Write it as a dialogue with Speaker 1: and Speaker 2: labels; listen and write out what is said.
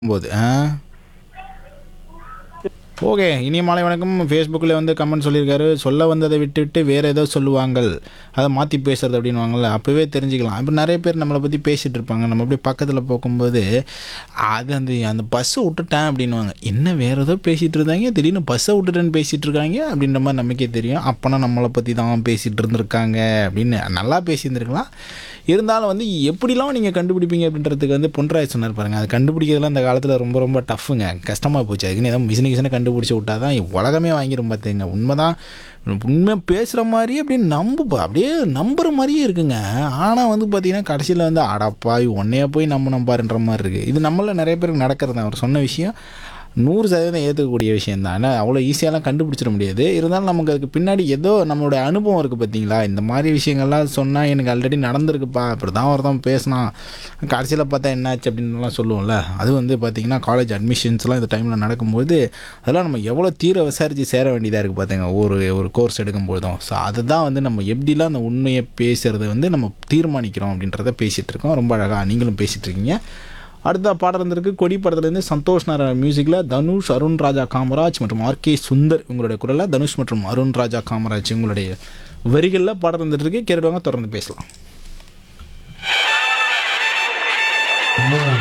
Speaker 1: போது ஆ ஓகே இனிய மாலை வணக்கம் ஃபேஸ்புக்கில் வந்து கமெண்ட் சொல்லியிருக்காரு சொல்ல வந்ததை விட்டுவிட்டு வேறு ஏதோ சொல்லுவாங்கள் அதை மாற்றி பேசுறது அப்படின்வாங்கள்ல அப்போவே தெரிஞ்சுக்கலாம் இப்போ நிறைய பேர் நம்மளை பற்றி பேசிகிட்டு இருப்பாங்க நம்ம அப்படியே பக்கத்தில் போகும்போது அது அந்த அந்த பஸ்ஸை விட்டுட்டேன் அப்படின்வாங்க என்ன வேறு ஏதோ பேசிகிட்டு இருந்தாங்க திடீர்னு பஸ்ஸை விட்டுட்டேன்னு பேசிகிட்டு இருக்காங்க அப்படின்ற மாதிரி நமக்கே தெரியும் அப்போனா நம்மளை பற்றி தான் பேசிகிட்டு இருந்திருக்காங்க அப்படின்னு நல்லா பேசியிருந்துருக்கலாம் இருந்தாலும் வந்து எப்படிலாம் நீங்கள் கண்டுபிடிப்பீங்க அப்படின்றதுக்கு வந்து பொன்ராய் சொன்னார் பாருங்க அது கண்டுபிடிக்கிறதுலாம் இந்த காலத்தில் ரொம்ப ரொம்ப டஃப்புங்க கஷ்டமாக போச்சு அதுக்குன்னு ஏதோ மிஷினு கிஷனை கண்டுபிடிச்சி விட்டா தான் உலகமே வாங்கிரும் பார்த்துங்க உண்மை தான் உண்மை பேசுகிற மாதிரியே அப்படியே நம்ப அப்படியே நம்புற மாதிரியே இருக்குங்க ஆனால் வந்து பார்த்தீங்கன்னா கடைசியில் வந்து அடப்பாய் ஒன்னையா போய் நம்ம நம்பாருன்ற மாதிரி இருக்குது இது நம்மள நிறைய பேருக்கு நடக்கிறது தான் அவர் சொன்ன விஷயம் நூறு சதவீதம் ஏற்றுக்கக்கூடிய விஷயம் தான் ஆனால் அவ்வளோ ஈஸியாலாம் கண்டுபிடிச்சிட முடியாது இருந்தாலும் நமக்கு அதுக்கு பின்னாடி ஏதோ நம்மளுடைய அனுபவம் இருக்குது பார்த்தீங்களா இந்த மாதிரி விஷயங்கள்லாம் சொன்னால் எனக்கு ஆல்ரெடி நடந்திருக்குப்பா இப்படி தான் ஒருத்தன் பேசினான் கடைசியில் பார்த்தா என்னாச்சு அப்படின்னுலாம் சொல்லுவோம்ல அது வந்து பார்த்திங்கன்னா காலேஜ் அட்மிஷன்ஸ்லாம் இந்த டைமில் நடக்கும்போது அதெல்லாம் நம்ம எவ்வளோ தீர விசாரித்து சேர வேண்டியதாக இருக்குது பார்த்துங்க ஒரு ஒரு கோர்ஸ் எடுக்கும்போதும் ஸோ அதுதான் வந்து நம்ம எப்படிலாம் அந்த உண்மையை பேசுகிறத வந்து நம்ம தீர்மானிக்கிறோம் அப்படின்றத பேசிகிட்டு இருக்கோம் ரொம்ப அழகாக நீங்களும் பேசிகிட்டு இருக்கீங்க அடுத்த பாடம் இருந்திருக்கு கொடி படத்துலேருந்து சந்தோஷ் நாராயண மியூசிக்கில் தனுஷ் அருண் ராஜா காமராஜ் மற்றும் ஆர்கே சுந்தர் உங்களுடைய குரலில் தனுஷ் மற்றும் அருண் ராஜா காமராஜ் உங்களுடைய வரிகளில் பாடம் இருந்துட்டு இருக்கு கேட்டுவாங்க தொடர்ந்து பேசலாம்
Speaker 2: மூணு